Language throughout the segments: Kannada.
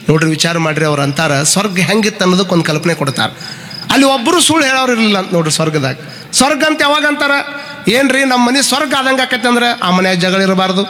ನೋಡ್ರಿ ವಿಚಾರ ಮಾಡ್ರಿ ಅವ್ರು ಅಂತಾರ ಸ್ವರ್ಗ ಹೆಂಗಿತ್ತು ಅನ್ನೋದಕ್ಕೆ ಒಂದು ಕಲ್ಪನೆ ಕೊಡ್ತಾರೆ ಅಲ್ಲಿ ಒಬ್ಬರು ಸುಳ್ಳು ಹೇಳೋರು ಇರಲಿಲ್ಲ ಅಂತ ನೋಡ್ರಿ ಸ್ವರ್ಗದಾಗ ಸ್ವರ್ಗ ಅಂತ ಯಾವಾಗ ಅಂತಾರ ಏನ್ರಿ ನಮ್ಮ ಮನೆ ಸ್ವರ್ಗ ಆದಂಗೆ ಆಕೈತೆ ಅಂದ್ರೆ ಆ ಮನ್ಯಾಗ ಜಗಳ ಇರಬಾರ್ದು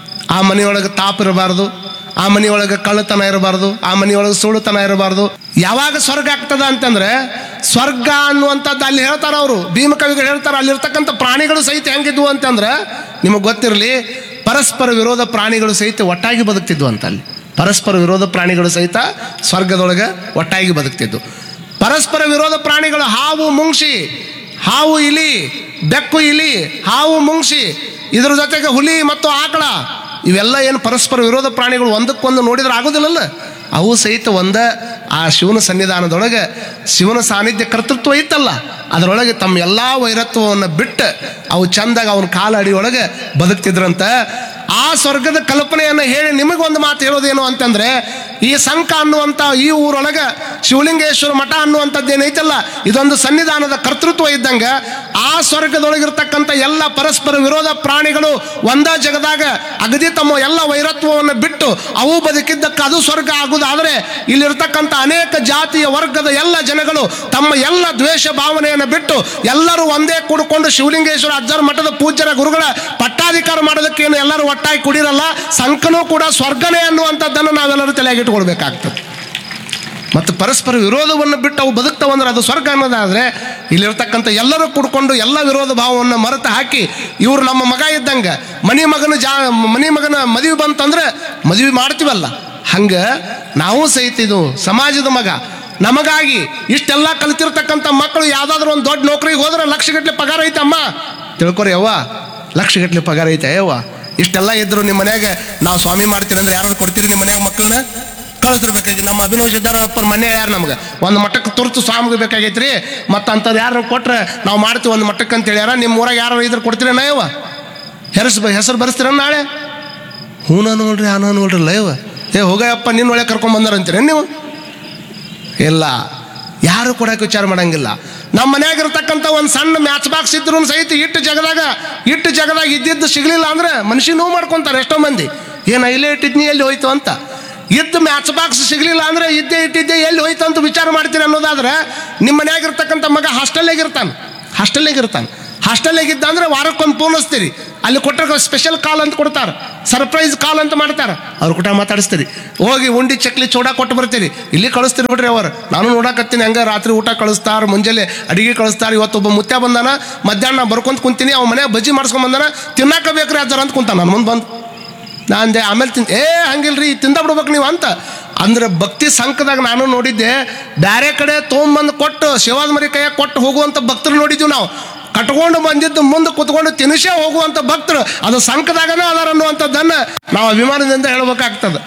ಆ ಮನೆಯೊಳಗೆ ತಾಪ ಇರಬಾರ್ದು ಆ ಮನೆಯೊಳಗೆ ಕಳ್ಳತನ ಇರಬಾರ್ದು ಆ ಮನೆಯೊಳಗೆ ಸುಳ್ಳುತನ ಇರಬಾರ್ದು ಯಾವಾಗ ಸ್ವರ್ಗ ಆಗ್ತದ ಅಂತಂದ್ರೆ ಸ್ವರ್ಗ ಅನ್ನುವಂಥದ್ದು ಅಲ್ಲಿ ಹೇಳ್ತಾರ ಅವರು ಭೀಮಕವಿಗಳು ಹೇಳ್ತಾರೆ ಅಲ್ಲಿರ್ತಕ್ಕಂಥ ಪ್ರಾಣಿಗಳು ಸಹಿತ ಹೆಂಗಿದ್ವು ಅಂತಂದ್ರೆ ನಿಮಗೆ ಗೊತ್ತಿರಲಿ ಪರಸ್ಪರ ವಿರೋಧ ಪ್ರಾಣಿಗಳು ಸಹಿತ ಒಟ್ಟಾಗಿ ಬದುಕ್ತಿದ್ವು ಅಂತ ಅಲ್ಲಿ ಪರಸ್ಪರ ವಿರೋಧ ಪ್ರಾಣಿಗಳು ಸಹಿತ ಸ್ವರ್ಗದೊಳಗೆ ಒಟ್ಟಾಗಿ ಬದುಕ್ತಿದ್ವು ಪರಸ್ಪರ ವಿರೋಧ ಪ್ರಾಣಿಗಳು ಹಾವು ಮುಂಗ್ಸಿ ಹಾವು ಇಲಿ ಬೆಕ್ಕು ಇಲಿ ಹಾವು ಮುಂಗ್ಸಿ ಇದ್ರ ಜೊತೆಗೆ ಹುಲಿ ಮತ್ತು ಆಕಳ ಇವೆಲ್ಲ ಏನು ಪರಸ್ಪರ ವಿರೋಧ ಪ್ರಾಣಿಗಳು ಒಂದಕ್ಕೊಂದು ನೋಡಿದ್ರೆ ಆಗೋದಿಲ್ಲಲ್ಲ ಅವು ಸಹಿತ ಒಂದ ಆ ಶಿವನ ಸನ್ನಿಧಾನದೊಳಗೆ ಶಿವನ ಸಾನ್ನಿಧ್ಯ ಕರ್ತೃತ್ವ ಇತ್ತಲ್ಲ ಅದರೊಳಗೆ ತಮ್ಮ ಎಲ್ಲ ವೈರತ್ವವನ್ನು ಬಿಟ್ಟು ಅವು ಚಂದಾಗ ಅವನ ಕಾಲ ಅಡಿಯೊಳಗೆ ಬದುಕ್ತಿದ್ರಂತ ಆ ಸ್ವರ್ಗದ ಕಲ್ಪನೆಯನ್ನು ಹೇಳಿ ನಿಮಗೊಂದು ಮಾತು ಹೇಳೋದೇನು ಅಂತಂದ್ರೆ ಈ ಸಂಕ ಅನ್ನುವಂಥ ಈ ಊರೊಳಗೆ ಶಿವಲಿಂಗೇಶ್ವರ ಮಠ ಅನ್ನುವಂಥದ್ದು ಏನೈತಲ್ಲ ಇದೊಂದು ಸನ್ನಿಧಾನದ ಕರ್ತೃತ್ವ ಇದ್ದಂಗೆ ಆ ಸ್ವರ್ಗದೊಳಗಿರ್ತಕ್ಕಂಥ ಎಲ್ಲ ಪರಸ್ಪರ ವಿರೋಧ ಪ್ರಾಣಿಗಳು ಒಂದ ಜಗದಾಗ ಅಗದಿ ತಮ್ಮ ಎಲ್ಲ ವೈರತ್ವವನ್ನು ಬಿಟ್ಟು ಅವು ಬದುಕಿದ್ದಕ್ಕೆ ಅದು ಸ್ವರ್ಗ ಆಗುವುದಾದರೆ ಇಲ್ಲಿರ್ತಕ್ಕಂಥ ಅನೇಕ ಜಾತಿಯ ವರ್ಗದ ಎಲ್ಲ ಜನಗಳು ತಮ್ಮ ಎಲ್ಲ ದ್ವೇಷ ಭಾವನೆಯನ್ನು ಬಿಟ್ಟು ಎಲ್ಲರೂ ಒಂದೇ ಕೂಡಿಕೊಂಡು ಶಿವಲಿಂಗೇಶ್ವರ ಅಜ್ಜರ ಮಠದ ಪೂಜ್ಯರ ಗುರುಗಳ ಪಟ್ಟಾಧಿಕಾರ ಮಾಡೋದಕ್ಕೆ ಏನು ಎಲ್ಲರೂ ಒಟ್ಟಾಗಿ ಕುಡಿರಲ್ಲ ಸಂಕನೂ ಕೂಡ ಸ್ವರ್ಗನೇ ಅನ್ನುವಂಥದ್ದನ್ನು ನಾವೆಲ್ಲರೂ ತಲೆಯಾಗಿಟ್ಕೊಳ್ಬೇಕಾಗ್ತದೆ ಮತ್ತು ಪರಸ್ಪರ ವಿರೋಧವನ್ನು ಬಿಟ್ಟು ಅವು ಬದುಕ್ತಾವಂದ್ರೆ ಅದು ಸ್ವರ್ಗ ಅನ್ನೋದಾದರೆ ಇಲ್ಲಿರ್ತಕ್ಕಂಥ ಎಲ್ಲರೂ ಕುಡ್ಕೊಂಡು ಎಲ್ಲ ವಿರೋಧ ಭಾವವನ್ನು ಮರೆತು ಹಾಕಿ ಇವರು ನಮ್ಮ ಮಗ ಇದ್ದಂಗೆ ಮನಿ ಮಗನ ಜಾ ಮನಿ ಮಗನ ಮದುವೆ ಬಂತಂದ್ರೆ ಮದುವೆ ಮಾಡ್ತೀವಲ್ಲ ಹಂಗೆ ನಾವು ಸಹಿತ ಇದು ಸಮಾಜದ ಮಗ ನಮಗಾಗಿ ಇಷ್ಟೆಲ್ಲ ಕಲಿತಿರ್ತಕ್ಕಂಥ ಮಕ್ಕಳು ಯಾವುದಾದ್ರೂ ಒಂದು ದೊಡ್ಡ ನೌಕರಿಗೆ ಹೋದ್ರೆ ಲಕ್ಷಗಟ್ಟಲೆ ಪಗಾರ ಐತಮ್ಮ ತಿಳ್ಕೊರಿ ಯವ್ವ ಲಕ್ಷಗಟ್ಟಲೆ ಪಗಾರ ಐತೆ ಯವ್ವ ಇಷ್ಟೆಲ್ಲ ಇದ್ರು ನಿಮ್ಮ ಮನ್ಯಾಗ ನಾವು ಸ್ವಾಮಿ ಮಾಡ್ತೀರಿ ಅಂದ್ರೆ ಯಾರು ಕೊಡ್ತೀರಿ ನಿಮ್ಮ ಮನ್ಯಾಗ ಮಕ್ಕಳನ್ನ ಕಳಿಸಿರ್ಬೇಕಾಗಿ ನಮ್ಮ ಅಭಿನವ್ ಸಿದ್ದಾರಪ್ಪರ ಮನೆ ಯಾರು ನಮ್ಗೆ ಒಂದು ಮಟ್ಟಕ್ಕೆ ತುರ್ತು ಸ್ವಾಮಿಗೆ ಬೇಕಾಗೈತ್ರಿ ಮತ್ತು ಅಂಥದ್ದು ಯಾರು ಕೊಟ್ರೆ ನಾವು ಮಾಡ್ತೀವಿ ಒಂದು ಮಟ್ಟಕ್ಕೆ ಅಂತ ಹೇಳ್ಯಾರ ನಿಮ್ಮ ಊರಾಗ ಯಾರು ಇದ್ರೆ ಕೊಡ್ತೀರಿ ನಾಯವ ಹೆಸರು ಹೆಸರು ಬರೆಸ್ತೀರ ನಾಳೆ ಹೂನ ನೋಡ್ರಿ ಆನ ನೋಡ್ರಿ ಲೈವ ಏ ಹೋಗಯ್ಯಪ್ಪ ನಿನ್ನ ಒಳಗೆ ಕರ್ಕೊಂಡ್ ಬಂದಾರಂತೀರ ನೀವು ಇಲ್ಲ ಯಾರು ಕೊಡಕ್ಕೆ ವಿಚಾರ ಮಾಡಂಗಿಲ್ಲ ನಮ್ಮ ಮನ್ಯಾಗ ಇರ್ತಕ್ಕಂಥ ಒಂದು ಸಣ್ಣ ಮ್ಯಾಚ್ ಬಾಕ್ಸ್ ಇದ್ರು ಸಹಿತ ಇಟ್ಟು ಜಗದಾಗ ಇಟ್ಟು ಜಗದಾಗ ಇದ್ದಿದ್ದು ಸಿಗ್ಲಿಲ್ಲ ಅಂದ್ರೆ ಮನುಷ್ಯ ನೋವು ಮಾಡ್ಕೊಂತಾರೆ ಎಷ್ಟೋ ಮಂದಿ ಏನು ಇಲ್ಲೇ ಇಟ್ಟಿದ್ನಿ ಎಲ್ಲಿ ಹೋಯ್ತು ಅಂತ ಇದ್ದು ಮ್ಯಾಚ್ ಬಾಕ್ಸ್ ಸಿಗ್ಲಿಲ್ಲ ಅಂದ್ರೆ ಇದ್ದೇ ಇಟ್ಟಿದ್ದೆ ಎಲ್ಲಿ ಹೋಯ್ತು ಅಂತ ವಿಚಾರ ಮಾಡ್ತೀರಿ ಅನ್ನೋದಾದ್ರೆ ನಿಮ್ಮ ಮನ್ಯಾಗ ಇರ್ತಕ್ಕಂಥ ಮಗ ಹಾಸ್ಟೆಲ್ನಾಗ ಇರ್ತಾನೆ ಹಾಸ್ಟೆಲ್ನಾಗ ಇರ್ತಾನೆ ಹಾಸ್ಟೆಲ್ನಾಗ ಇದ್ದ ಅಂದ್ರೆ ವಾರಕ್ಕೊಂದು ಫೋನ್ ಹಚ್ತೀರಿ ಅಲ್ಲಿ ಕೊಟ್ಟರೆ ಸ್ಪೆಷಲ್ ಕಾಲ್ ಅಂತ ಕೊಡ್ತಾರೆ ಸರ್ಪ್ರೈಸ್ ಕಾಲ್ ಅಂತ ಮಾಡ್ತಾರೆ ಅವ್ರ ಕೂಟ ಮಾತಾಡಿಸ್ತೀರಿ ಹೋಗಿ ಉಂಡಿ ಚಕ್ಲಿ ಚೂಡ ಕೊಟ್ಟು ಬರ್ತೀರಿ ಇಲ್ಲಿ ಕಳಿಸ್ತೀರಿ ಬಿಡ್ರಿ ಅವರು ನಾನು ನೋಡಕತ್ತೀನಿ ಹಂಗೆ ರಾತ್ರಿ ಊಟ ಕಳಿಸ್ತಾರೆ ಮುಂಜಾನೆ ಅಡಿಗೆ ಕಳಿಸ್ತಾರೆ ಇವತ್ತು ಒಬ್ಬ ಮುತ್ಯ ಬಂದಾನ ಮಧ್ಯಾಹ್ನ ಬರ್ಕೊಂತ ಕುಂತೀನಿ ಅವ್ನ ಮನೆ ಬಜ್ಜಿ ಮಾಡ್ಸ್ಕೊಂಡ್ ಬಂದಾನ ತಿನ್ನಾಕ ಬೇಕ್ರಿ ಅಜ್ಜರ ಅಂತ ಕುಂತಾನ ನನ್ನ ಮುಂದೆ ಬಂದು ನಾ ಅಂದೆ ಆಮೇಲೆ ತಿನ್ ಏ ಹಂಗಿಲ್ರಿ ತಿಂದ ಬಿಡ್ಬೇಕು ನೀವು ಅಂತ ಅಂದ್ರೆ ಭಕ್ತಿ ಸಂಕದಾಗ ನಾನು ನೋಡಿದ್ದೆ ಬೇರೆ ಕಡೆ ತೊಗೊಂಬಂದು ಕೊಟ್ಟು ಶಿವಾದ ಮರಿ ಕೈಯಾಗ ಕೊಟ್ಟು ಹೋಗುವಂಥ ಭಕ್ತರು ನೋಡಿದ್ವಿ ನಾವು ಕಟ್ಕೊಂಡು ಬಂದಿದ್ದು ಮುಂದೆ ಕುತ್ಕೊಂಡು ತಿನಿಸೇ ಹೋಗುವಂಥ ಭಕ್ತರು ಅದು ಸಂಕದಾಗನೇ ಅದಾರ ಅನ್ನುವಂಥದ್ದನ್ನು ನಾವು ಅಭಿಮಾನದಿಂದ ಹೇಳ್ಬೇಕಾಗ್ತದೆ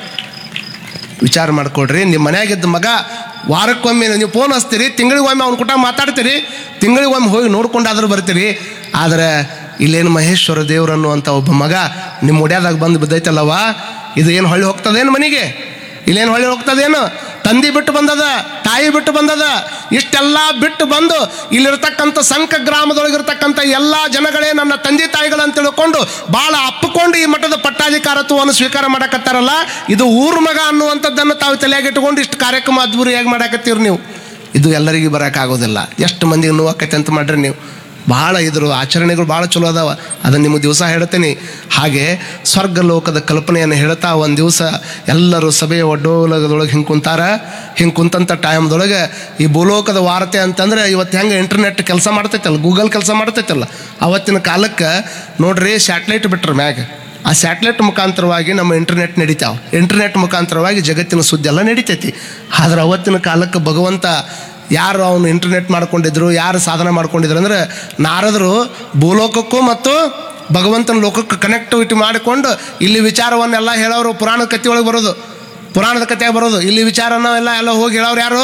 ವಿಚಾರ ಮಾಡ್ಕೊಡ್ರಿ ನಿಮ್ಮ ಮನ್ಯಾಗಿದ್ದ ಮಗ ವಾರಕ್ಕೊಮ್ಮೆ ನೀವು ಫೋನ್ ಹಚ್ತೀರಿ ತಿಂಗಳಿಗೊಮ್ಮೆ ಅವ್ನ ಕೂಟ ಮಾತಾಡ್ತೀರಿ ತಿಂಗಳಿಗೊಮ್ಮೆ ಹೋಗಿ ನೋಡ್ಕೊಂಡಾದ್ರೂ ಬರ್ತೀರಿ ಆದರೆ ಇಲ್ಲೇನು ಮಹೇಶ್ವರ ದೇವ್ರು ಅನ್ನುವಂಥ ಒಬ್ಬ ಮಗ ನಿಮ್ಮ ಒಡ್ಯಾದಾಗ ಬಂದು ಬಿದ್ದೈತಲ್ಲವ ಇದು ಏನು ಹೊಳ್ಳಿ ಹೋಗ್ತದೇನು ಮನೆಗೆ ಇಲ್ಲೇನು ಹೊಳ್ಳಿ ಹೋಗ್ತದೇನು ತಂದಿ ಬಿಟ್ಟು ಬಂದದ ತಾಯಿ ಬಿಟ್ಟು ಬಂದದ ಇಷ್ಟೆಲ್ಲ ಬಿಟ್ಟು ಬಂದು ಇಲ್ಲಿರ್ತಕ್ಕಂಥ ಸಂಕ ಗ್ರಾಮದೊಳಗಿರ್ತಕ್ಕಂಥ ಎಲ್ಲ ಜನಗಳೇ ನನ್ನ ತಂದೆ ತಾಯಿಗಳಂತ ತಿಳ್ಕೊಂಡು ಭಾಳ ಅಪ್ಪಿಕೊಂಡು ಈ ಮಠದ ಪಟ್ಟಾಧಿಕಾರತ್ವವನ್ನು ಸ್ವೀಕಾರ ಮಾಡಕತ್ತಾರಲ್ಲ ಇದು ಊರ್ ಮಗ ಅನ್ನುವಂಥದ್ದನ್ನು ತಾವು ತಲೆಯಾಗಿಟ್ಟುಕೊಂಡು ಇಷ್ಟು ಕಾರ್ಯಕ್ರಮ ಅದ್ಭುರಿಯಾಗಿ ಮಾಡಕತ್ತೀರಿ ನೀವು ಇದು ಎಲ್ಲರಿಗೂ ಬರೋಕ್ಕಾಗೋದಿಲ್ಲ ಎಷ್ಟು ಮಂದಿಗೆ ನೋವಾಕೈತೆ ಅಂತ ಮಾಡ್ರಿ ನೀವು ಭಾಳ ಇದ್ರ ಆಚರಣೆಗಳು ಭಾಳ ಚಲೋ ಅದಾವ ಅದನ್ನು ನಿಮಗೆ ದಿವಸ ಹೇಳ್ತೀನಿ ಹಾಗೆ ಸ್ವರ್ಗ ಲೋಕದ ಕಲ್ಪನೆಯನ್ನು ಹೇಳ್ತಾ ಒಂದು ದಿವಸ ಎಲ್ಲರೂ ಸಭೆಯ ಒಡ್ಡೋಲಗದೊಳಗೆ ಹಿಂಗೆ ಕುಂತಾರ ಹಿಂಗೆ ಕುಂತಂಥ ಟೈಮ್ದೊಳಗೆ ಈ ಭೂಲೋಕದ ವಾರ್ತೆ ಅಂತಂದ್ರೆ ಇವತ್ತು ಹೆಂಗೆ ಇಂಟರ್ನೆಟ್ ಕೆಲಸ ಮಾಡ್ತೈತಲ್ಲ ಗೂಗಲ್ ಕೆಲಸ ಮಾಡ್ತೈತಲ್ಲ ಅವತ್ತಿನ ಕಾಲಕ್ಕೆ ನೋಡ್ರಿ ಸ್ಯಾಟ್ಲೈಟ್ ಬಿಟ್ರ ಮ್ಯಾಗ ಆ ಸ್ಯಾಟ್ಲೈಟ್ ಮುಖಾಂತರವಾಗಿ ನಮ್ಮ ಇಂಟರ್ನೆಟ್ ನಡೀತಾವೆ ಇಂಟರ್ನೆಟ್ ಮುಖಾಂತರವಾಗಿ ಜಗತ್ತಿನ ಸುದ್ದಿ ಎಲ್ಲ ನಡೀತೈತಿ ಆದ್ರೆ ಅವತ್ತಿನ ಕಾಲಕ್ಕೆ ಭಗವಂತ ಯಾರು ಅವನು ಇಂಟರ್ನೆಟ್ ಮಾಡ್ಕೊಂಡಿದ್ರು ಯಾರು ಸಾಧನ ಮಾಡ್ಕೊಂಡಿದ್ರು ಅಂದ್ರೆ ನಾರದರು ಭೂಲೋಕಕ್ಕೂ ಮತ್ತು ಭಗವಂತನ ಲೋಕಕ್ಕೆ ಕನೆಕ್ಟಿವಿಟಿ ಮಾಡಿಕೊಂಡು ಇಲ್ಲಿ ವಿಚಾರವನ್ನೆಲ್ಲ ಹೇಳೋರು ಪುರಾಣದ ಕಥೆ ಒಳಗೆ ಬರೋದು ಪುರಾಣದ ಕಥೆಯಾಗ ಬರೋದು ಇಲ್ಲಿ ವಿಚಾರನ ಎಲ್ಲ ಎಲ್ಲ ಹೋಗಿ ಹೇಳೋರು ಯಾರು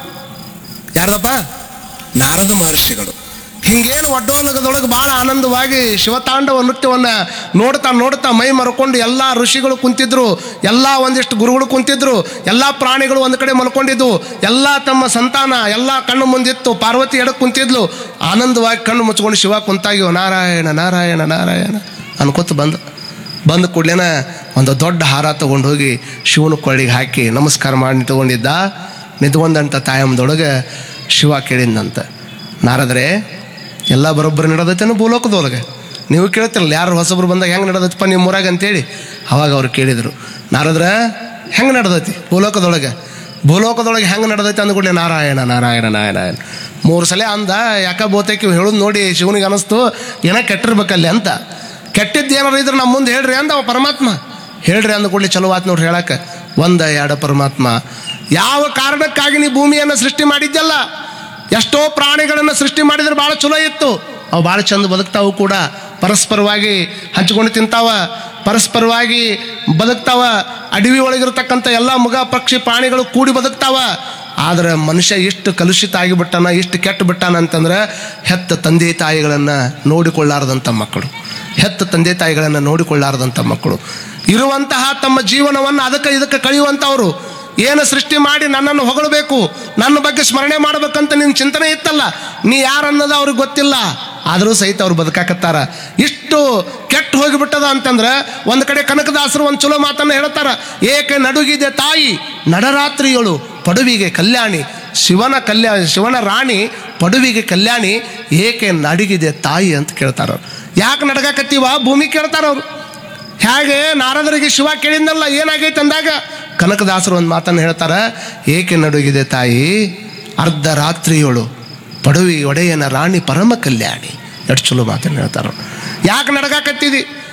ಯಾರ್ದಪ್ಪ ನಾರದ ಮಹರ್ಷಿಗಳು ಹಿಂಗೇನು ಒಡ್ಡೋಲಗದೊಳಗೆ ಭಾಳ ಆನಂದವಾಗಿ ಶಿವತಾಂಡವ ನೃತ್ಯವನ್ನು ನೋಡ್ತಾ ನೋಡ್ತಾ ಮೈ ಮರ್ಕೊಂಡು ಎಲ್ಲ ಋಷಿಗಳು ಕುಂತಿದ್ರು ಎಲ್ಲ ಒಂದಿಷ್ಟು ಗುರುಗಳು ಕುಂತಿದ್ರು ಎಲ್ಲ ಪ್ರಾಣಿಗಳು ಒಂದು ಕಡೆ ಮಲ್ಕೊಂಡಿದ್ವು ಎಲ್ಲ ತಮ್ಮ ಸಂತಾನ ಎಲ್ಲ ಕಣ್ಣು ಮುಂದಿತ್ತು ಪಾರ್ವತಿ ಎಡಕ್ಕೆ ಕುಂತಿದ್ಲು ಆನಂದವಾಗಿ ಕಣ್ಣು ಮುಚ್ಕೊಂಡು ಶಿವ ಕುಂತಾಗಿವ ನಾರಾಯಣ ನಾರಾಯಣ ನಾರಾಯಣ ಅನ್ಕೋತ ಬಂದು ಬಂದ ಕೂಡ್ಲೇನ ಒಂದು ದೊಡ್ಡ ಹಾರ ತಗೊಂಡು ಹೋಗಿ ಶಿವನ ಕೊಳ್ಳಿಗೆ ಹಾಕಿ ನಮಸ್ಕಾರ ಮಾಡಿ ನಿಂತ್ಕೊಂಡಿದ್ದ ನಿಂತ್ಕೊಂಡಂಥ ತಾಯಮ್ಮದೊಳಗೆ ಶಿವ ಕೇಳಿದ್ನಂತ ನಾರದ್ರೆ ಎಲ್ಲ ಬರೋಬ್ಬರಿ ನಡೆದೈತೇನು ಭೂಲೋಕದೊಳಗೆ ನೀವು ಕೇಳ್ತಿರಲ್ಲ ಯಾರು ಹೊಸಬ್ರು ಬಂದಾಗ ಹೆಂಗೆ ನಡೆದೈತಪ್ಪ ನಿಮ್ಮ ಊರಾಗ ಅಂತೇಳಿ ಅವಾಗ ಅವ್ರು ಕೇಳಿದರು ನಾರದ್ರ ಹೆಂಗೆ ನಡೆದೈತಿ ಭೂಲೋಕದೊಳಗೆ ಭೂಲೋಕದೊಳಗೆ ಹೆಂಗೆ ನಡೆದೈತೆ ಅಂದ್കൂಡಲೇ ನಾರಾಯಣ ನಾರಾಯಣ ನಾರಾಯಣ ಮೂರು ಸಲ ಅಂದ ಯಾಕ ಬೋತೈಕಿ ಹೇಳೋದು ನೋಡಿ ಶಿವನಿಗೆ ಅನಿಸ್ತು ಏನೋ ಕೆಟ್ಟಿರ್ಬೇಕಲ್ಲಿ ಅಂತ ಕೆಟ್ಟಿದ್ದು ಏನಾರು ಇದ್ರೆ ನಮ್ಮ ಮುಂದೆ ಹೇಳ್ರಿ ಅಂದ ಅವ ಪರಮಾತ್ಮ ಹೇಳ್ರಿ ಅಂದ ಕೂಡಲೇ ಚಲೋ ಆತ್ ನೋಡ್ರಿ ಹೇಳಕ್ಕೆ ಒಂದ ಎರಡು ಪರಮಾತ್ಮ ಯಾವ ಕಾರಣಕ್ಕಾಗಿ ನೀ ಭೂಮಿಯನ್ನು ಸೃಷ್ಟಿ ಮಾಡಿದ್ಯಲ್ಲ ಎಷ್ಟೋ ಪ್ರಾಣಿಗಳನ್ನು ಸೃಷ್ಟಿ ಮಾಡಿದ್ರೆ ಭಾಳ ಚಲೋ ಇತ್ತು ಅವು ಭಾಳ ಚಂದ ಬದುಕ್ತಾವು ಕೂಡ ಪರಸ್ಪರವಾಗಿ ಹಂಚ್ಕೊಂಡು ತಿಂತಾವ ಪರಸ್ಪರವಾಗಿ ಬದುಕ್ತಾವ ಅಡವಿ ಒಳಗಿರ್ತಕ್ಕಂಥ ಎಲ್ಲ ಮುಗ ಪಕ್ಷಿ ಪ್ರಾಣಿಗಳು ಕೂಡಿ ಬದುಕ್ತಾವ ಆದ್ರೆ ಮನುಷ್ಯ ಎಷ್ಟು ಕಲುಷಿತ ಆಗಿಬಿಟ್ಟಾನ ಎಷ್ಟು ಕೆಟ್ಟು ಬಿಟ್ಟಾನ ಅಂತಂದ್ರೆ ಹೆತ್ತ ತಂದೆ ತಾಯಿಗಳನ್ನು ನೋಡಿಕೊಳ್ಳಾರದಂಥ ಮಕ್ಕಳು ಹೆತ್ತ ತಂದೆ ತಾಯಿಗಳನ್ನು ನೋಡಿಕೊಳ್ಳಾರದಂಥ ಮಕ್ಕಳು ಇರುವಂತಹ ತಮ್ಮ ಜೀವನವನ್ನು ಅದಕ್ಕೆ ಇದಕ್ಕೆ ಕಳೆಯುವಂಥವ್ರು ಏನು ಸೃಷ್ಟಿ ಮಾಡಿ ನನ್ನನ್ನು ಹೊಗಳಬೇಕು ನನ್ನ ಬಗ್ಗೆ ಸ್ಮರಣೆ ಮಾಡ್ಬೇಕಂತ ನಿನ್ನ ಚಿಂತನೆ ಇತ್ತಲ್ಲ ನೀ ಯಾರನ್ನೋದು ಅವ್ರಿಗೆ ಗೊತ್ತಿಲ್ಲ ಆದರೂ ಸಹಿತ ಅವ್ರು ಬದುಕಾಕತ್ತಾರ ಇಷ್ಟು ಕೆಟ್ಟು ಹೋಗಿಬಿಟ್ಟದ ಅಂತಂದ್ರೆ ಒಂದು ಕಡೆ ಕನಕದಾಸರು ಒಂದು ಚಲೋ ಮಾತನ್ನು ಹೇಳ್ತಾರ ಏಕೆ ನಡುಗಿದೆ ತಾಯಿ ನಡರಾತ್ರಿಯಳು ಪಡುವಿಗೆ ಕಲ್ಯಾಣಿ ಶಿವನ ಕಲ್ಯಾಣ ಶಿವನ ರಾಣಿ ಪಡುವಿಗೆ ಕಲ್ಯಾಣಿ ಏಕೆ ನಡಗಿದೆ ತಾಯಿ ಅಂತ ಕೇಳ್ತಾರ ಅವ್ರು ಯಾಕೆ ನಡಗಾಕತ್ತೀವ ಭೂಮಿ ಕೇಳ್ತಾರ ಅವ್ರು ಹೇಗೆ ನಾರದರಿಗೆ ಶಿವ ಕೇಳಿದ್ನಲ್ಲ ಏನಾಗೈತೆ ಅಂದಾಗ ಕನಕದಾಸರು ಒಂದು ಮಾತನ್ನು ಹೇಳ್ತಾರ ಏಕೆ ನಡುಗಿದೆ ತಾಯಿ ಅರ್ಧ ರಾತ್ರಿಯೋಳು ಪಡುವಿ ಒಡೆಯನ ರಾಣಿ ಪರಮ ಕಲ್ಯಾಣಿ ಎಷ್ಟು ಚಲೋ ಮಾತನ್ನು ಹೇಳ್ತಾರ ಯಾಕೆ ನಡಗಾಕತ್ತಿದಿ